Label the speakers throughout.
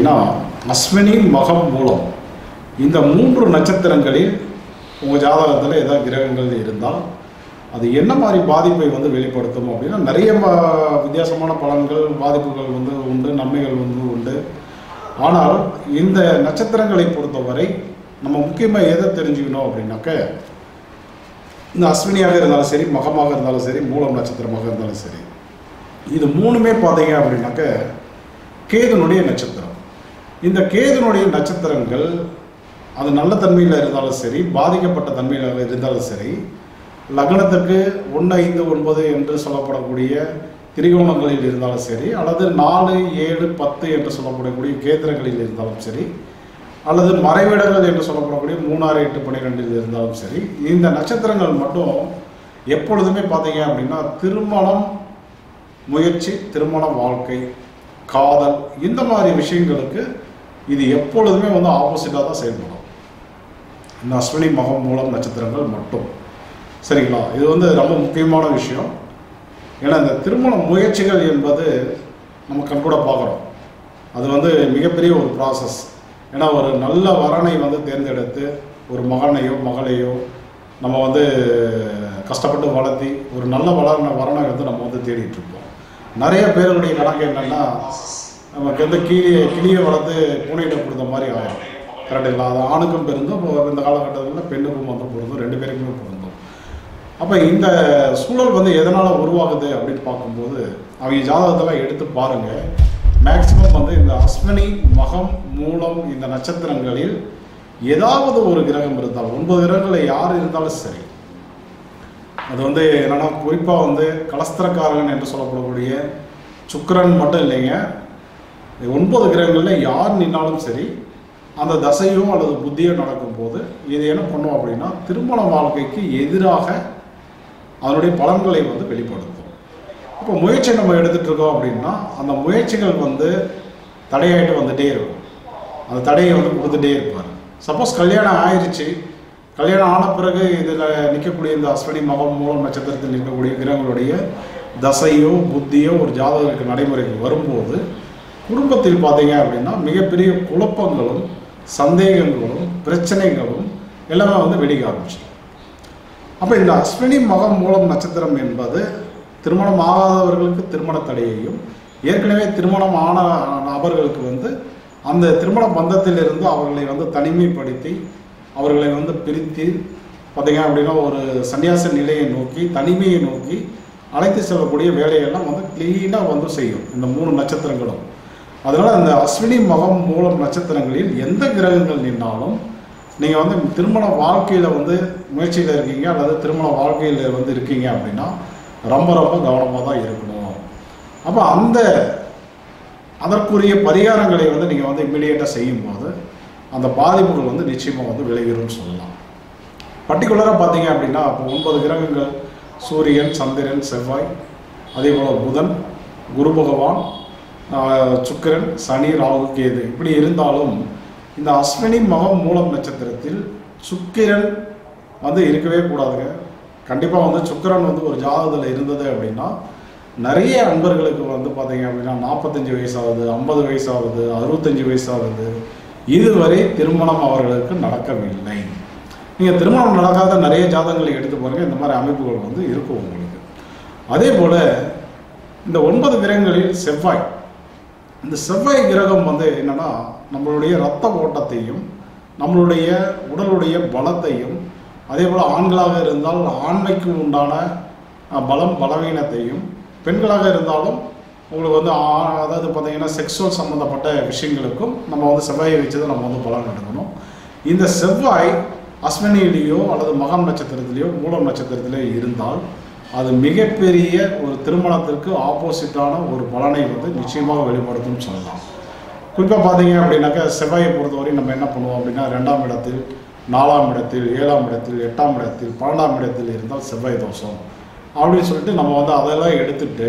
Speaker 1: அப்படின்னா அஸ்வினி மகம் மூலம் இந்த மூன்று நட்சத்திரங்களில் உங்கள் ஜாதகத்தில் ஏதாவது கிரகங்கள் இருந்தால் அது என்ன மாதிரி பாதிப்பை வந்து வெளிப்படுத்தும் அப்படின்னா நிறைய ம- வித்தியாசமான பலன்கள் பாதிப்புகள் வந்து உண்டு நன்மைகள் வந்து உண்டு ஆனால் இந்த நட்சத்திரங்களை பொறுத்தவரை நம்ம முக்கியமாக எதை தெரிஞ்சுக்கணும் அப்படின்னாக்க இந்த அஸ்வினியாக இருந்தாலும் சரி மகமாக இருந்தாலும் சரி மூலம் நட்சத்திரமாக இருந்தாலும் சரி இது மூணுமே பார்த்தீங்க அப்படின்னாக்க கேதுனுடைய நட்சத்திரம் இந்த கேதுனுடைய நட்சத்திரங்கள் அது நல்ல தன்மையில் இருந்தாலும் சரி பாதிக்கப்பட்ட தன்மையில் இருந்தாலும் சரி லக்னத்துக்கு ஒன்று ஐந்து ஒன்பது என்று சொல்லப்படக்கூடிய திரிகோணங்களில் இருந்தாலும் சரி அல்லது நாலு ஏழு பத்து என்று சொல்லப்படக்கூடிய கேந்திரங்களில் இருந்தாலும் சரி அல்லது மறைவிடங்கள் என்று சொல்லப்படக்கூடிய மூணாறு எட்டு பன்னிரெண்டில் இருந்தாலும் சரி இந்த நட்சத்திரங்கள் மட்டும் எப்பொழுதுமே பார்த்தீங்க அப்படின்னா திருமணம் முயற்சி திருமண வாழ்க்கை காதல் இந்த மாதிரி விஷயங்களுக்கு இது எப்பொழுதுமே வந்து ஆப்போசிட்டாக தான் செயல்படும் இந்த அஸ்வினி மகம் மூலம் நட்சத்திரங்கள் மட்டும் சரிங்களா இது வந்து ரொம்ப முக்கியமான விஷயம் ஏன்னா இந்த திருமண முயற்சிகள் என்பது நம்ம கண்கூட பார்க்குறோம் அது வந்து மிகப்பெரிய ஒரு ப்ராசஸ் ஏன்னா ஒரு நல்ல வரனை வந்து தேர்ந்தெடுத்து ஒரு மகனையோ மகளையோ நம்ம வந்து கஷ்டப்பட்டு வளர்த்தி ஒரு நல்ல வளர்ன வரனை வந்து நம்ம வந்து தேடிட்டு இருப்போம் நிறைய பேருடைய கணக்கு என்னன்னா நமக்கு வந்து கிளியை கிளியை வளர்த்து பூனையிட்ட கொடுத்த மாதிரி ஆயிடும் கரெக்டுங்களா அது ஆணுக்கும் பொருந்தும் இப்போ இந்த காலகட்டத்தில் பெண்ணுக்கும் வந்து பொருந்தும் ரெண்டு பேருக்குமே பொருந்தும் அப்போ இந்த சூழல் வந்து எதனால் உருவாகுது அப்படின்னு பார்க்கும்போது அவங்க ஜாதகத்தெல்லாம் எடுத்து பாருங்க மேக்சிமம் வந்து இந்த அஸ்வினி மகம் மூலம் இந்த நட்சத்திரங்களில் ஏதாவது ஒரு கிரகம் இருந்தால் ஒன்பது கிரகங்களில் யார் இருந்தாலும் சரி அது வந்து என்னன்னா குறிப்பாக வந்து கலஸ்திரக்காரகன் என்று சொல்லப்படக்கூடிய சுக்கிரன் மட்டும் இல்லைங்க ஒன்பது கிரகங்களில் யார் நின்னாலும் சரி அந்த தசையோ அல்லது புத்தியோ நடக்கும்போது இது என்ன பண்ணும் அப்படின்னா திருமண வாழ்க்கைக்கு எதிராக அதனுடைய பலன்களை வந்து வெளிப்படுத்தும் இப்போ முயற்சி நம்ம எடுத்துட்டு இருக்கோம் அப்படின்னா அந்த முயற்சிகள் வந்து தடையாயிட்டு வந்துட்டே இருக்கும் அந்த தடையை வந்து கொடுத்துட்டே இருப்பார் சப்போஸ் கல்யாணம் ஆயிடுச்சு கல்யாணம் ஆன பிறகு இதில் நிற்கக்கூடிய இந்த அஸ்வினி மகம் மூலம் நட்சத்திரத்தில் நிற்கக்கூடிய கிரகங்களுடைய தசையோ புத்தியோ ஒரு ஜாதகருக்கு நடைமுறைக்கு வரும்போது குடும்பத்தில் பார்த்தீங்க அப்படின்னா மிகப்பெரிய குழப்பங்களும் சந்தேகங்களும் பிரச்சனைகளும் எல்லாமே வந்து வெடிக்க ஆரம்பிச்சிடும் அப்போ இந்த அஸ்வினி மகம் மூலம் நட்சத்திரம் என்பது திருமணம் ஆகாதவர்களுக்கு திருமண தடையையும் ஏற்கனவே திருமணம் ஆன நபர்களுக்கு வந்து அந்த திருமண பந்தத்திலிருந்து அவர்களை வந்து தனிமைப்படுத்தி அவர்களை வந்து பிரித்து பார்த்தீங்க அப்படின்னா ஒரு சன்னியாச நிலையை நோக்கி தனிமையை நோக்கி அழைத்து செல்லக்கூடிய வேலையெல்லாம் வந்து க்ளீனாக வந்து செய்யும் இந்த மூணு நட்சத்திரங்களும் அதனால் இந்த அஸ்வினி மகம் மூலம் நட்சத்திரங்களில் எந்த கிரகங்கள் நின்னாலும் நீங்கள் வந்து திருமண வாழ்க்கையில் வந்து முயற்சியில் இருக்கீங்க அல்லது திருமண வாழ்க்கையில் வந்து இருக்கீங்க அப்படின்னா ரொம்ப ரொம்ப கவனமாக தான் இருக்கணும் அப்போ அந்த அதற்குரிய பரிகாரங்களை வந்து நீங்கள் வந்து இம்மிடியேட்டாக செய்யும்போது அந்த பாதிப்புகள் வந்து நிச்சயமாக வந்து விளைகிறோம்னு சொல்லலாம் பர்டிகுலராக பார்த்தீங்க அப்படின்னா இப்போ ஒன்பது கிரகங்கள் சூரியன் சந்திரன் செவ்வாய் அதே போல் புதன் குரு பகவான் ஆஹ், சுக்கிரன் சனி ராகு கேது இப்படி இருந்தாலும் இந்த அஸ்வினி மகம் மூலம் நட்சத்திரத்தில் சுக்கிரன் வந்து இருக்கவே கூடாதுங்க கண்டிப்பாக வந்து சுக்கிரன் வந்து ஒரு ஜாதகத்தில் இருந்தது அப்படின்னா நிறைய அன்பர்களுக்கு வந்து பார்த்தீங்க அப்படின்னா நாற்பத்தஞ்சு வயசாகுது ஐம்பது வயசாகுது அறுபத்தஞ்சு வயசாகுது இதுவரை திருமணம் அவர்களுக்கு நடக்கவில்லை நீங்கள் திருமணம் நடக்காத நிறைய ஜாதகங்களை எடுத்து பாருங்க இந்த மாதிரி அமைப்புகள் வந்து இருக்கும் உங்களுக்கு அதே போல் இந்த ஒன்பது கிரகங்களில் செவ்வாய் இந்த செவ்வாய் கிரகம் வந்து என்னன்னா நம்மளுடைய இரத்த ஓட்டத்தையும் நம்மளுடைய உடலுடைய பலத்தையும் அதே போல் ஆண்களாக இருந்தால் ஆண்மைக்கு உண்டான அஹ், பலம் பலவீனத்தையும் பெண்களாக இருந்தாலும் உங்களுக்கு வந்து ஆ- அதாவது பார்த்தீங்கன்னா செக்ஸுவல் சம்மந்தப்பட்ட விஷயங்களுக்கும் நம்ம வந்து செவ்வாயை வச்சு தான் நம்ம வந்து பலன் எடுக்கணும் இந்த செவ்வாய் அஸ்வினியிலேயோ அல்லது மகம் நட்சத்திரத்திலேயோ மூலம் நட்சத்திரத்திலேயோ இருந்தால் அது மிகப்பெரிய ஒரு திருமணத்திற்கு ஆப்போசிட்டான ஒரு பலனை வந்து நிச்சயமாக வெளிப்படுத்தும் சொல்லலாம் குறிப்பாக பார்த்தீங்க அப்படின்னாக்கா செவ்வாயை பொறுத்தவரை நம்ம என்ன பண்ணுவோம் அப்படின்னா ரெண்டாம் இடத்தில் நாலாம் இடத்தில் ஏழாம் இடத்தில் எட்டாம் இடத்தில் பன்னெண்டாம் இடத்தில் இருந்தால் செவ்வாய் தோஷம் அப்படின்னு சொல்லிட்டு நம்ம வந்து அதெல்லாம் எடுத்துட்டு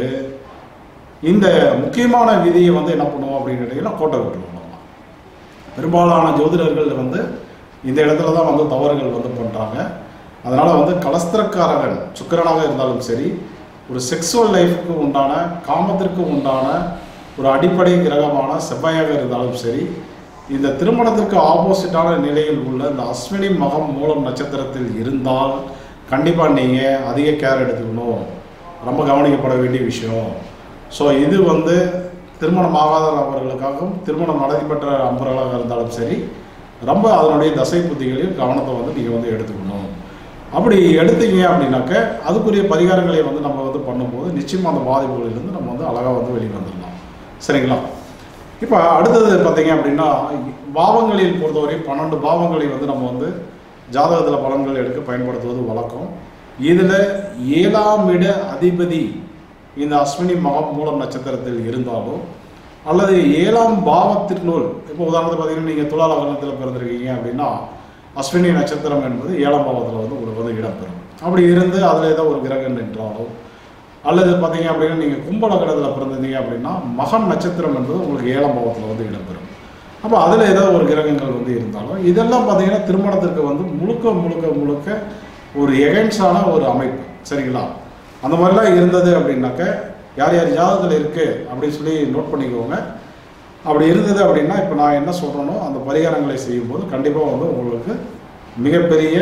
Speaker 1: இந்த முக்கியமான விதியை வந்து என்ன பண்ணுவோம் அப்படின்னு கேட்டிங்கன்னா கோட்டை விட்டுருவோம் நம்ம பெரும்பாலான ஜோதிடர்கள் வந்து இந்த இடத்துல தான் வந்து தவறுகள் வந்து பண்ணுறாங்க அதனால் வந்து கலஸ்திரக்காரகன் சுக்கிரனாக இருந்தாலும் சரி ஒரு செக்ஸுவல் லைஃபுக்கு உண்டான காமத்திற்கு உண்டான ஒரு அடிப்படை கிரகமான செவ்வாயாக இருந்தாலும் சரி இந்த திருமணத்திற்கு ஆப்போசிட்டான நிலையில் உள்ள இந்த அஸ்வினி மகம் மூலம் நட்சத்திரத்தில் இருந்தால் கண்டிப்பாக நீங்கள் அதிக கேர் எடுத்துக்கணும் ரொம்ப கவனிக்கப்பட வேண்டிய விஷயம் ஸோ இது வந்து திருமணம் ஆகாத நபர்களுக்காகவும் திருமணம் நடைபெற்ற அன்பர்களாக இருந்தாலும் சரி ரொம்ப அதனுடைய தசை புத்திகளையும் கவனத்தை வந்து நீங்கள் வந்து எடுத்துக்கணும் அப்படி எடுத்தீங்க அப்படின்னாக்க அதுக்குரிய பரிகாரங்களை வந்து நம்ம வந்து பண்ணும்போது நிச்சயமாக அந்த பாதிப்புகளிலிருந்து நம்ம வந்து அழகாக வந்து வெளியே வந்துடலாம் சரிங்களா இப்போ அடுத்தது பார்த்தீங்க அப்படின்னா பாவங்களில் பொறுத்தவரை பன்னெண்டு பாவங்களை வந்து நம்ம வந்து ஜாதகத்தில் பலன்கள் எடுக்க பயன்படுத்துவது வழக்கம் இதில் ஏழாம் இட அதிபதி இந்த அஸ்வினி மகம் மூலம் நட்சத்திரத்தில் இருந்தாலோ அல்லது ஏழாம் பாவத்திற்குள் இப்போ உதாரணத்துக்கு பார்த்தீங்கன்னா நீங்கள் துலா லக்னத்தில் பிறந்திருக்கீங்க அப்படின்னா அஸ்வினி நட்சத்திரம் என்பது ஏழாம் பாவத்தில் வந்து உங்களுக்கு வந்து இடம்பெறும் அப்படி இருந்து அதில் ஏதோ ஒரு கிரகம் நின்றாலோ அல்லது பார்த்தீங்க அப்படின்னா நீங்கள் கும்ப லக்னத்தில் பிறந்திருந்தீங்க அப்படின்னா மகன் நட்சத்திரம் என்பது உங்களுக்கு ஏழாம் பாவத்தில் வந்து இடம்பெறும் அப்போ அதில் ஏதோ ஒரு கிரகங்கள் வந்து இருந்தாலும் இதெல்லாம் பார்த்தீங்கன்னா திருமணத்திற்கு வந்து முழுக்க முழுக்க முழுக்க ஒரு எகென்ஸ்டான ஒரு அமைப்பு சரிங்களா அந்த மாதிரிலாம் இருந்தது அப்படின்னாக்க யார் யார் ஜாதகத்தில் இருக்குது அப்படின்னு சொல்லி நோட் பண்ணிக்கோங்க அப்படி இருந்தது அப்படின்னா இப்போ நான் என்ன சொல்கிறேனோ அந்த பரிகாரங்களை செய்யும்போது கண்டிப்பாக வந்து உங்களுக்கு மிகப்பெரிய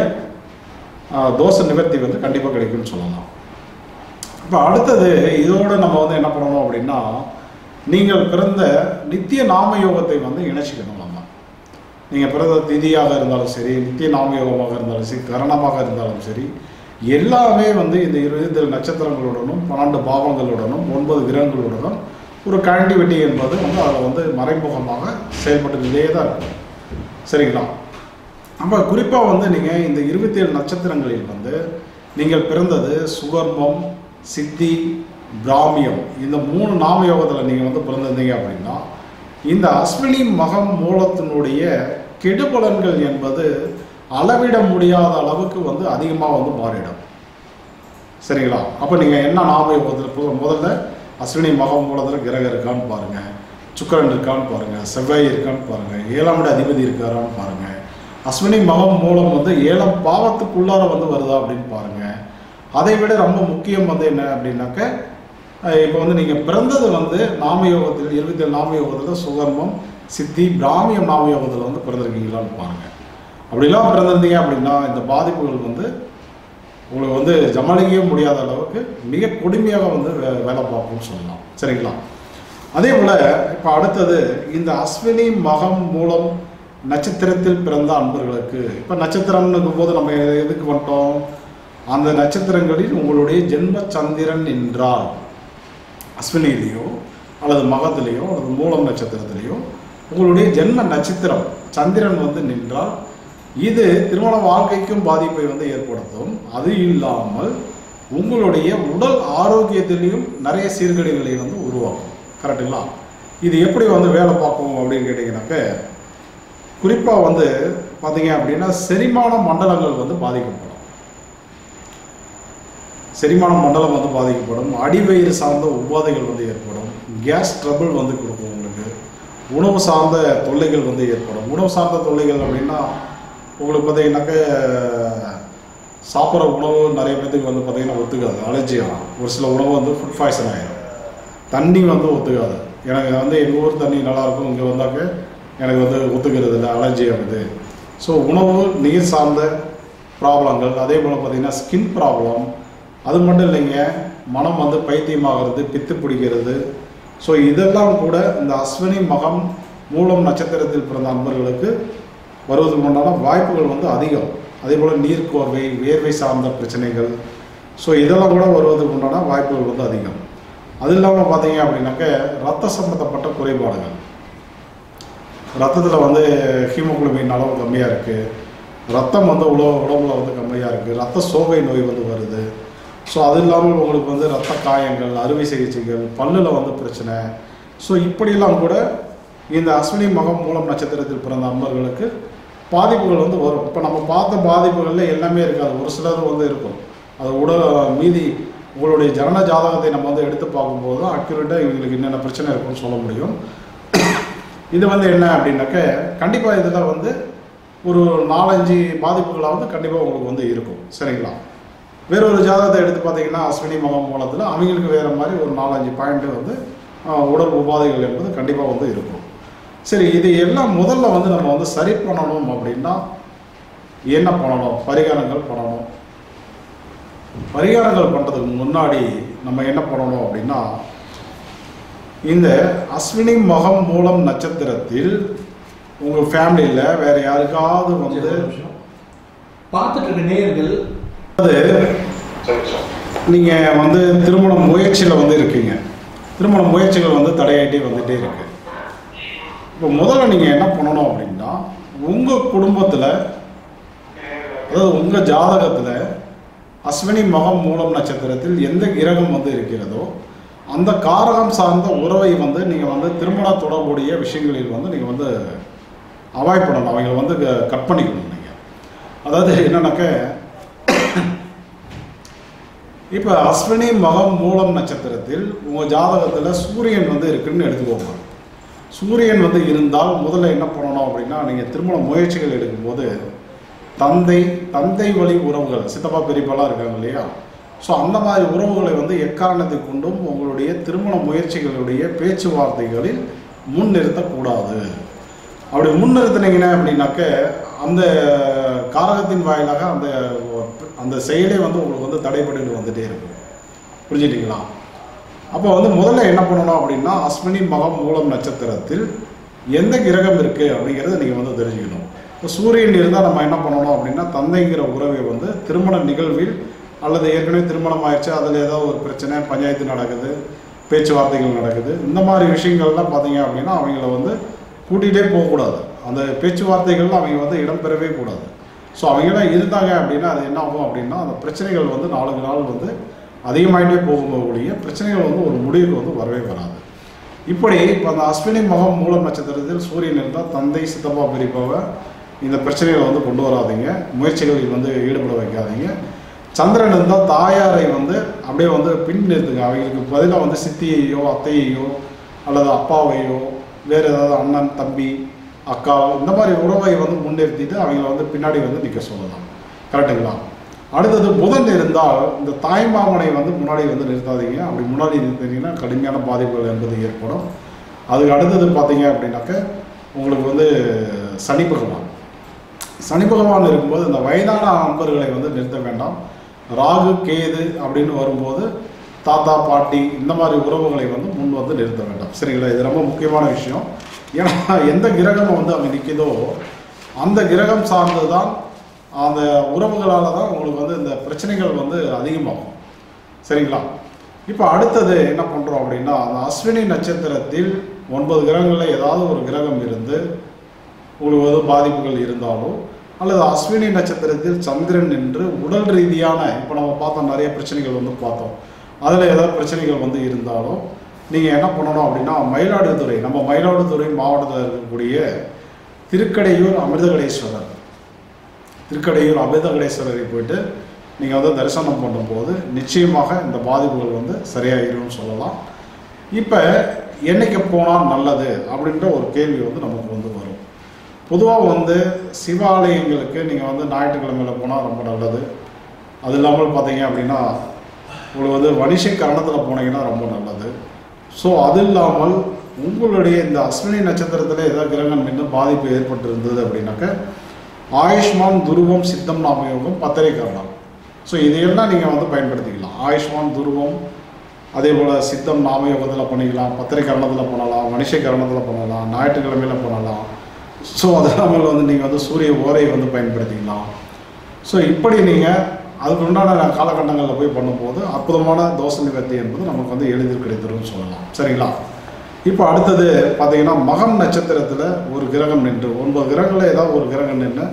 Speaker 1: ஆஹ், தோஷ நிவர்த்தி வந்து கண்டிப்பாக கிடைக்கும்னு சொல்லலாம் இப்போ அடுத்தது இதோட நம்ம வந்து என்ன பண்ணணும் அப்படின்னா நீங்கள் பிறந்த நித்திய நாம யோகத்தை வந்து இணைச்சிக்கணும் நம்ம நீங்கள் பிறந்த திதியாக இருந்தாலும் சரி நித்திய நாம யோகமாக இருந்தாலும் சரி கரணமாக இருந்தாலும் சரி எல்லாமே வந்து இந்த இருபது நட்சத்திரங்களுடனும் பன்னெண்டு பாவங்களுடனும் ஒன்பது கிரகங்களுடனும் ஒரு கனெக்டிவிட்டி என்பது வந்து அதில் வந்து மறைமுகமாக செயல்பட்டுக்கிட்டே தான் இருக்கும் சரிங்களா அப்போ குறிப்பாக வந்து நீங்கள் இந்த இருபத்தி ஏழு நட்சத்திரங்களில் வந்து நீங்கள் பிறந்தது சுகர்மம் சித்தி பிராமியம் இந்த மூணு நாம யோகத்தில் நீங்கள் வந்து பிறந்திருந்தீங்க அப்படின்னா இந்த அஸ்வினி மகம் மூலத்தினுடைய கெடுபலன்கள் என்பது அளவிட முடியாத அளவுக்கு வந்து அதிகமாக வந்து மாறிடும் சரிங்களா அப்போ நீங்கள் என்ன நாம யோகத்தில் முதல்ல அஸ்வினி மகம் மூலத்தில் கிரகம் இருக்கான்னு பாருங்கள் சுக்கரன் இருக்கான்னு பாருங்கள் செவ்வாய் இருக்கான்னு பாருங்கள் ஏழாம் இட அதிபதி இருக்காரான்னு பாருங்கள் அஸ்வினி மகம் மூலம் வந்து ஏழாம் பாவத்துக்குள்ளார வந்து வருதா அப்படின்னு பாருங்கள் அதை விட ரொம்ப முக்கியம் வந்து என்ன அப்படின்னாக்க அஹ் இப்போ வந்து நீங்கள் பிறந்தது வந்து நாமயோகத்தில் இருபத்தி ஏழு நாமயோகத்தில் சுகர்மம் சித்தி பிராமியம் நாமயோகத்தில் வந்து பிறந்திருக்கீங்களான்னு பாருங்கள் அப்படிலாம் பிறந்திருந்தீங்க அப்படின்னா இந்த பாதிப்புகள் வந்து உங்களுக்கு வந்து சமாளிக்கவே முடியாத அளவுக்கு மிக கொடுமையாக வந்து வே- வேலை பார்க்கும்னு சொல்லலாம் சரிங்களா அதே போல் இப்போ அடுத்தது இந்த அஸ்வினி மகம் மூலம் நட்சத்திரத்தில் பிறந்த அன்பர்களுக்கு இப்போ நட்சத்திரம்னுக்கும் போது நம்ம எதுக்கு வந்துட்டோம் அந்த நட்சத்திரங்களில் உங்களுடைய ஜென்ம சந்திரன் என்றால் அஸ்வினிலேயோ அல்லது மகத்திலேயோ அல்லது மூலம் நட்சத்திரத்திலேயோ உங்களுடைய ஜென்ம நட்சத்திரம் சந்திரன் வந்து நின்றால் இது திருமண வாழ்க்கைக்கும் பாதிப்பை வந்து ஏற்படுத்தும் அது இல்லாமல் உங்களுடைய உடல் ஆரோக்கியத்திலையும் நிறைய சீர்கேடுகளை வந்து உருவாக்கும் கரெக்டுங்களா இது எப்படி வந்து வேலை பார்க்கும் அப்படின்னு கேட்டிங்கனாக்க குறிப்பாக வந்து பார்த்தீங்க அப்படின்னா செரிமான மண்டலங்கள் வந்து பாதிக்கப்படும் செரிமான மண்டலம் வந்து பாதிக்கப்படும் அடிவயிறு சார்ந்த உபாதைகள் வந்து ஏற்படும் கேஸ் ட்ரபிள் வந்து கொடுக்கும் உங்களுக்கு உணவு சார்ந்த தொல்லைகள் வந்து ஏற்படும் உணவு சார்ந்த தொல்லைகள் அப்படின்னா உங்களுக்கு பார்த்தீங்கன்னாக்க சாப்பிட்ற உணவு நிறைய பேத்துக்கு வந்து பார்த்தீங்கன்னா ஒத்துக்காது அலர்ஜி ஆகும் ஒரு சில உணவு வந்து ஃபுட் பாய்சன் ஆகிடும் தண்ணி வந்து ஒத்துக்காது எனக்கு வந்து எங்கள் ஊர் தண்ணி நல்லாயிருக்கும் இங்கே வந்தாக்க எனக்கு வந்து ஒத்துக்கிறது இல்லை அலர்ஜி ஆகுது ஸோ உணவு நீர் சார்ந்த ப்ராப்ளங்கள் அதே போல் பார்த்தீங்கன்னா ஸ்கின் ப்ராப்ளம் அது மட்டும் இல்லைங்க மனம் வந்து பைத்தியமாகிறது பித்து பிடிக்கிறது ஸோ இதெல்லாம் கூட இந்த அஸ்வினி மகம் மூலம் நட்சத்திரத்தில் பிறந்த அன்பர்களுக்கு வருவதற்கு உண்டான வாய்ப்புகள் வந்து அதிகம் அதே போல் நீர்க்கோர்வை வேர்வை சார்ந்த பிரச்சனைகள் ஸோ இதெல்லாம் கூட வருவதற்கு உண்டான வாய்ப்புகள் வந்து அதிகம் அது இல்லாமல் பார்த்தீங்க அப்படின்னாக்க ரத்த சம்பந்தப்பட்ட குறைபாடுகள் ரத்தத்தில் வந்து ஹீமோகுளோபின் அளவு கம்மியாக இருக்குது ரத்தம் வந்து உல உடம்புல வந்து கம்மியாக இருக்குது ரத்த சோகை நோய் வந்து வருது ஸோ அது இல்லாமல் உங்களுக்கு வந்து ரத்த காயங்கள் அறுவை சிகிச்சைகள் பல்லில் வந்து பிரச்சனை ஸோ இப்படியெல்லாம் கூட இந்த அஸ்வினி மகம் மூலம் நட்சத்திரத்தில் பிறந்த அன்பர்களுக்கு பாதிப்புகள் வந்து வரும் இப்போ நம்ம பார்த்த பாதிப்புகளில் எல்லாமே இருக்காது ஒரு சிலர் வந்து இருக்கும் அது உடல் மீதி உங்களுடைய ஜனன ஜாதகத்தை நம்ம வந்து எடுத்து பார்க்கும்போது தான் அக்யூரேட்டாக இவங்களுக்கு என்னென்ன பிரச்சனை இருக்குன்னு சொல்ல முடியும் இது வந்து என்ன அப்படின்னாக்க கண்டிப்பாக இதில் வந்து ஒரு நாலஞ்சு பாதிப்புகளாவது கண்டிப்பாக உங்களுக்கு வந்து இருக்கும் சரிங்களா வேற ஒரு ஜாதகத்தை எடுத்து பார்த்தீங்கன்னா அஸ்வினி மகம் மூலத்தில் அவங்களுக்கு வேறு மாதிரி ஒரு நாலஞ்சு பாயிண்ட் வந்து ஆஹ், உடல் உபாதைகள் என்பது கண்டிப்பாக வந்து இருக்கும் சரி இது எல்லாம் முதல்ல வந்து நம்ம வந்து சரி பண்ணணும் அப்படின்னா என்ன பண்ணணும் பரிகாரங்கள் பண்ணணும் பரிகாரங்கள் பண்ணுறதுக்கு முன்னாடி நம்ம என்ன பண்ணணும் அப்படின்னா இந்த அஸ்வினி மகம் மூலம் நட்சத்திரத்தில் உங்கள் ஃபேமிலியில் வேற யாருக்காவது வந்து
Speaker 2: ஒரு நிமிஷம். பார்த்துட்டு இருக்க நேயர்கள்
Speaker 1: அது நீங்கள் வந்து திருமண முயற்சியில் வந்து இருக்கீங்க திருமண முயற்சிகள் வந்து தடையாயிட்டே வந்துட்டே இருக்கு இப்போ முதல்ல நீங்கள் என்ன பண்ணணும் அப்படின்னா உங்கள் குடும்பத்தில் அதாவது உங்கள் ஜாதகத்தில் அஸ்வினி மகம் மூலம் நட்சத்திரத்தில் எந்த கிரகம் வந்து இருக்கிறதோ அந்த காரகம் சார்ந்த உறவை வந்து நீங்கள் வந்து திருமண தொடர்புடைய விஷயங்களில் வந்து நீங்கள் வந்து அவாய்ட் பண்ணணும் அவங்களை வந்து கட் பண்ணிக்கணும் நீங்கள் அதாவது என்னன்னாக்க இப்போ அஸ்வினி மகம் மூலம் நட்சத்திரத்தில் உங்கள் ஜாதகத்தில் சூரியன் வந்து இருக்குன்னு எடுத்துக்கோங்க சூரியன் வந்து இருந்தால் முதல்ல என்ன பண்ணணும் அப்படின்னா நீங்கள் திருமண முயற்சிகள் எடுக்கும்போது தந்தை தந்தை வழி உறவுகள் சித்தப்பா பெரியப்பாலாம் இருக்காங்க இல்லையா ஸோ அந்த மாதிரி உறவுகளை வந்து எக்காரணத்தை கொண்டும் உங்களுடைய திருமண முயற்சிகளுடைய பேச்சுவார்த்தைகளில் முன்னிறுத்தக்கூடாது அப்படி முன்னிறுத்தினீங்கன்னா அப்படின்னாக்க அந்த காரகத்தின் வாயிலாக அந்த அந்த செயலே வந்து உங்களுக்கு வந்து தடைபட்டு வந்துட்டே இருக்கும் புரிஞ்சுட்டீங்களா அப்போ வந்து முதல்ல என்ன பண்ணணும் அப்படின்னா அஸ்வினி மகம் மூலம் நட்சத்திரத்தில் எந்த கிரகம் இருக்குது அப்படிங்கிறத நீங்கள் வந்து தெரிஞ்சுக்கணும் இப்போ சூரியன் இருந்தால் நம்ம என்ன பண்ணணும் அப்படின்னா தந்தைங்கிற உறவை வந்து திருமண நிகழ்வில் அல்லது ஏற்கனவே திருமணம் ஆயிடுச்சு அதில் ஏதாவது ஒரு பிரச்சனை பஞ்சாயத்து நடக்குது பேச்சுவார்த்தைகள் நடக்குது இந்த மாதிரி விஷயங்கள்லாம் பார்த்தீங்க அப்படின்னா அவங்கள வந்து கூட்டிகிட்டே போகக்கூடாது அந்த பேச்சுவார்த்தைகள்லாம் அவங்க வந்து இடம்பெறவே கூடாது ஸோ அவங்களாம் இருந்தாங்க அப்படின்னா அது என்ன ஆகும் அப்படின்னா அந்த பிரச்சனைகள் வந்து நாளுக்கு நாள் வந்து அதிகமாகிட்டே போகும்போது பிரச்சனைகள் வந்து ஒரு முடிவுக்கு வந்து வரவே வராது இப்படி இப்போ அந்த அஸ்வினி மகம் மூலம் நட்சத்திரத்தில் சூரியன் இருந்தால் தந்தை சித்தப்பா பெரியப்பாவை இந்த பிரச்சனைகளை வந்து கொண்டு வராதீங்க முயற்சிகளில் வந்து ஈடுபட வைக்காதீங்க சந்திரன் இருந்தால் தாயாரை வந்து அப்படியே வந்து பின் நிறுத்துங்க அவங்களுக்கு பதிலாக வந்து சித்தியையோ அத்தையையோ அல்லது அப்பாவையோ வேறு ஏதாவது அண்ணன் தம்பி அக்கா இந்த மாதிரி உறவை வந்து முன்னிறுத்திட்டு அவங்கள வந்து பின்னாடி வந்து நிற்க சொல்லலாம் கரெக்டுங்களா அடுத்தது புதன் இருந்தால் இந்த தாய்மாமனை வந்து முன்னாடி வந்து நிறுத்தாதீங்க அப்படி முன்னாடி நிறுத்தினீங்கன்னா கடுமையான பாதிப்புகள் என்பது ஏற்படும் அதுக்கு அடுத்தது பார்த்தீங்க அப்படின்னாக்க உங்களுக்கு வந்து சனி பகவான் சனி பகவான் இருக்கும்போது இந்த வயதான அன்பர்களை வந்து நிறுத்த வேண்டாம் ராகு கேது அப்படின்னு வரும்போது தாத்தா பாட்டி இந்த மாதிரி உறவுகளை வந்து முன் வந்து நிறுத்த வேண்டாம் சரிங்களா இது ரொம்ப முக்கியமான விஷயம் ஏன்னா எந்த கிரகம் வந்து அங்கே நிற்கிதோ அந்த கிரகம் சார்ந்து தான் அந்த உறவுகளால் தான் உங்களுக்கு வந்து இந்த பிரச்சனைகள் வந்து அதிகமாகும் சரிங்களா இப்போ அடுத்தது என்ன பண்ணுறோம் அப்படின்னா அந்த அஸ்வினி நட்சத்திரத்தில் ஒன்பது கிரகங்களில் ஏதாவது ஒரு கிரகம் இருந்து உங்களுக்கு வந்து பாதிப்புகள் இருந்தாலோ அல்லது அஸ்வினி நட்சத்திரத்தில் சந்திரன் நின்று உடல் ரீதியான இப்போ நம்ம பார்த்தோம் நிறைய பிரச்சனைகள் வந்து பார்த்தோம் அதில் ஏதாவது பிரச்சனைகள் வந்து இருந்தாலும் நீங்கள் என்ன பண்ணணும் அப்படின்னா மயிலாடுதுறை நம்ம மயிலாடுதுறை மாவட்டத்தில் இருக்கக்கூடிய திருக்கடையூர் அமிர்தகடேஸ்வரர் திருக்கடையூர் அமிர்தகடேஸ்வரரை போயிட்டு நீங்கள் வந்து தரிசனம் பண்ணும்போது நிச்சயமாக இந்த பாதிப்புகள் வந்து சரியாயிரும்னு சொல்லலாம் இப்போ என்னைக்கு போனால் நல்லது அப்படின்ற ஒரு கேள்வி வந்து நமக்கு வந்து வரும் பொதுவாக வந்து சிவாலயங்களுக்கு நீங்கள் வந்து ஞாயிற்றுக்கிழமையில் போனால் ரொம்ப நல்லது அது இல்லாமல் பார்த்தீங்க அப்படின்னா உங்களுக்கு வந்து வணிஷை கரணத்தில் போனீங்கன்னா ரொம்ப நல்லது ஸோ அது இல்லாமல் உங்களுடைய இந்த அஸ்வினி நட்சத்திரத்தில் ஏதாவது கிரகம் நின்று பாதிப்பு ஏற்பட்டிருந்தது அப்படின்னாக்க ஆயுஷ்மான் துருவம் சித்தம் நாமயோகம் பத்திரை கரணம் ஸோ இதையெல்லாம் நீங்கள் வந்து பயன்படுத்திக்கலாம் ஆயுஷ்மான் துருவம் அதே போல் சித்தம் நாமயோகத்தில் பண்ணிக்கலாம் பத்திரை கரணத்தில் பண்ணலாம் மனுஷ கரணத்தில் பண்ணலாம் ஞாயிற்றுக்கிழமையில் பண்ணலாம் ஸோ அது இல்லாமல் வந்து நீங்கள் வந்து சூரிய ஓரையை வந்து பயன்படுத்திக்கலாம் ஸோ இப்படி நீங்கள் அதுக்கு உண்டான காலகட்டங்களில் போய் பண்ணும்போது அற்புதமான தோசை நிவர்த்தி என்பது நமக்கு வந்து எளிதில் கிடைத்திரும்னு சொல்லலாம் சரிங்களா இப்போ அடுத்தது பார்த்தீங்கன்னா மகம் நட்சத்திரத்தில் ஒரு கிரகம் நின்று ஒன்பது கிரகங்களில் ஏதாவது ஒரு கிரகம் நின்று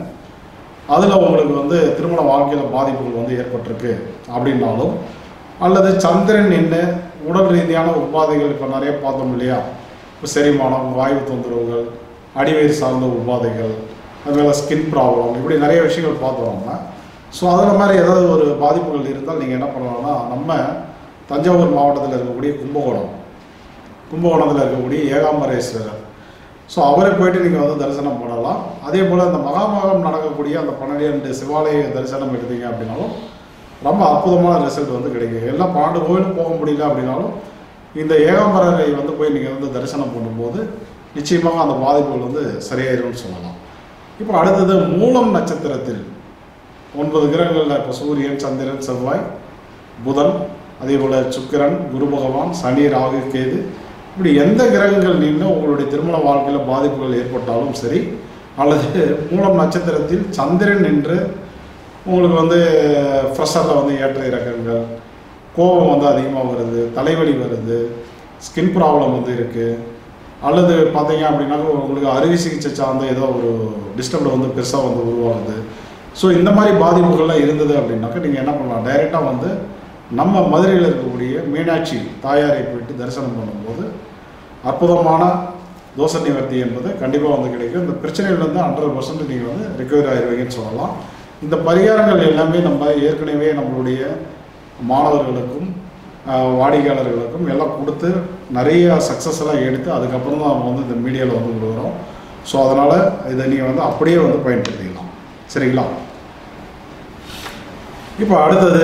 Speaker 1: அதில் உங்களுக்கு வந்து திருமண வாழ்க்கையில் பாதிப்புகள் வந்து ஏற்பட்டிருக்கு அப்படின்னாலும் அல்லது சந்திரன் நின்று உடல் ரீதியான உபாதைகள் இப்போ நிறைய பார்த்தோம் இல்லையா இப்போ செரிமானம் வாயு தொந்தரவுகள் அடிவயிறு சார்ந்த உபாதைகள் அதுமாதிரி ஸ்கின் ப்ராப்ளம் இப்படி நிறைய விஷயங்கள் பார்த்தோம் நம்ம ஸோ அதில் மாதிரி ஏதாவது ஒரு பாதிப்புகள் இருந்தால் நீங்கள் என்ன பண்ணலாம்னா நம்ம தஞ்சாவூர் மாவட்டத்தில் இருக்கக்கூடிய கும்பகோணம் கும்பகோணத்தில் இருக்கக்கூடிய ஏகாம்பரேஸ்வரர் ஸோ அவரை போயிட்டு நீங்கள் வந்து தரிசனம் பண்ணலாம் அதே போல் அந்த மகாமகம் நடக்கக்கூடிய அந்த பன்னெண்டு சிவாலய தரிசனம் எடுத்தீங்க அப்படின்னாலும் ரொம்ப அற்புதமான ரிசல்ட் வந்து கிடைக்கும் எல்லாம் பன்னெண்டு கோயிலும் போக முடியல அப்படின்னாலும் இந்த ஏகாம்பரரை வந்து போய் நீங்கள் வந்து தரிசனம் பண்ணும்போது நிச்சயமாக அந்த பாதிப்புகள் வந்து சரியாயிரும்னு சொல்லலாம் இப்போ அடுத்தது மூலம் நட்சத்திரத்தில் ஒன்பது கிரகங்களில் இப்போ சூரியன் சந்திரன் செவ்வாய் புதன் அதே போல் சுக்கிரன் குரு பகவான் சனி ராகு கேது இப்படி எந்த கிரகங்கள் நின்று உங்களுடைய திருமண வாழ்க்கையில் பாதிப்புகள் ஏற்பட்டாலும் சரி அல்லது மூலம் நட்சத்திரத்தில் சந்திரன் நின்று உங்களுக்கு வந்து ஃப்ரெஷரில் வந்து ஏற்ற இறக்கங்கள் கோபம் வந்து அதிகமாக வருது தலைவலி வருது ஸ்கின் ப்ராப்ளம் வந்து இருக்குது அல்லது பார்த்தீங்க அப்படின்னாக்க உங்களுக்கு அறுவை சிகிச்சை சார்ந்த ஏதோ ஒரு டிஸ்டர்ப் வந்து பெருசாக வந்து உருவாகுது ஸோ இந்த மாதிரி பாதிப்புகள்லாம் இருந்தது அப்படின்னாக்க நீங்கள் என்ன பண்ணலாம் டைரெக்டாக வந்து நம்ம மதுரையில் இருக்கக்கூடிய மீனாட்சி தாயாரை போயிட்டு தரிசனம் பண்ணும்போது அற்புதமான தோசை நிவர்த்தி என்பது கண்டிப்பாக வந்து கிடைக்கும் இந்த பிரச்சனையிலேருந்து ஹண்ட்ரட் பர்சன்ட் நீங்கள் வந்து ரிகவரி ஆயிடுவீங்கன்னு சொல்லலாம் இந்த பரிகாரங்கள் எல்லாமே நம்ம ஏற்கனவே நம்மளுடைய மாணவர்களுக்கும் ஆஹ், வாடிக்கையாளர்களுக்கும் எல்லாம் கொடுத்து நிறைய சக்ஸஸ் எல்லாம் எடுத்து அதுக்கப்புறம் தான் நம்ம வந்து இந்த மீடியாவில் வந்து கொடுக்குறோம் ஸோ அதனால் இதை நீங்கள் வந்து அப்படியே வந்து பயன்படுத்திக்கலாம் சரிங்களா இப்போ அடுத்தது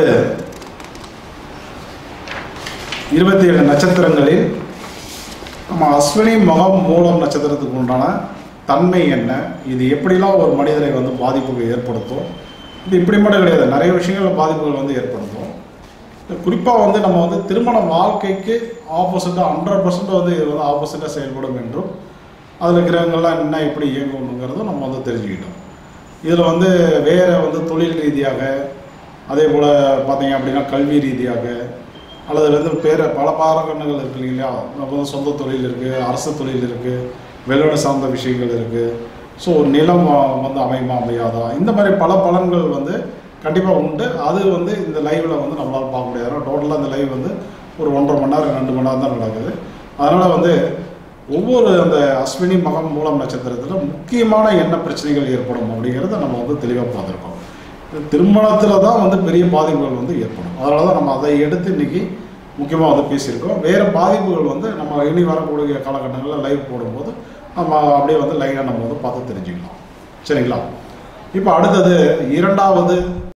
Speaker 1: இருபத்தி ஏழு நட்சத்திரங்களில் நம்ம அஸ்வினி மகம் மூலம் நட்சத்திரத்துக்கு உண்டான தன்மை என்ன இது எப்படிலாம் ஒரு மனிதரை வந்து பாதிப்புக்கு ஏற்படுத்தும் இது இப்படி மட்டும் கிடையாது நிறைய விஷயங்களில் பாதிப்புகள் வந்து ஏற்படுத்தும் குறிப்பாக வந்து நம்ம வந்து திருமண வாழ்க்கைக்கு ஆப்போசிட்டாக ஹண்ட்ரட் பர்சன்ட் வந்து இது வந்து ஆப்போசிட்டாக செயல்படும் என்றும் அதில் கிரகங்கள்லாம் என்ன எப்படி இயங்குங்கிறதும் நம்ம வந்து தெரிஞ்சுக்கிட்டோம் இதில் வந்து வேறு வந்து தொழில் ரீதியாக அதே போல் பார்த்தீங்க அப்படின்னா கல்வி ரீதியாக அல்லது வந்து பேர பல பாரகணங்கள் இருக்கு இல்லையா நம்ம வந்து சொந்த தொழில் இருக்குது அரசு தொழில் இருக்குது வெள்ளோட சார்ந்த விஷயங்கள் இருக்குது ஸோ நிலம் வ- வந்து அமையுமா அமையாதா இந்த மாதிரி பல பலன்கள் வந்து கண்டிப்பாக உண்டு அது வந்து இந்த லைவில் வந்து நம்மளால் பார்க்க முடியாது டோட்டலாக இந்த லைவ் வந்து ஒரு ஒன்றரை மணி நேரம் ரெண்டு மணி நேரம் தான் நடக்குது அதனால் வந்து ஒவ்வொரு அந்த அஸ்வினி மகம் மூலம் நட்சத்திரத்தில் முக்கியமான என்ன பிரச்சனைகள் ஏற்படும் அப்படிங்கிறத நம்ம வந்து தெளிவாக பார்த்துருக்கோம் திருமணத்தில் தான் வந்து பெரிய பாதிப்புகள் வந்து ஏற்படும் அதனால தான் நம்ம அதை எடுத்து இன்னைக்கு முக்கியமாக வந்து பேசியிருக்கோம் வேறு பாதிப்புகள் வந்து நம்ம இனி வரக்கூடிய காலகட்டங்களில் லைவ் போடும்போது நம்ம அப்படியே வந்து லைனாக நம்ம வந்து பார்த்து தெரிஞ்சுக்கலாம் சரிங்களா இப்போ அடுத்தது இரண்டாவது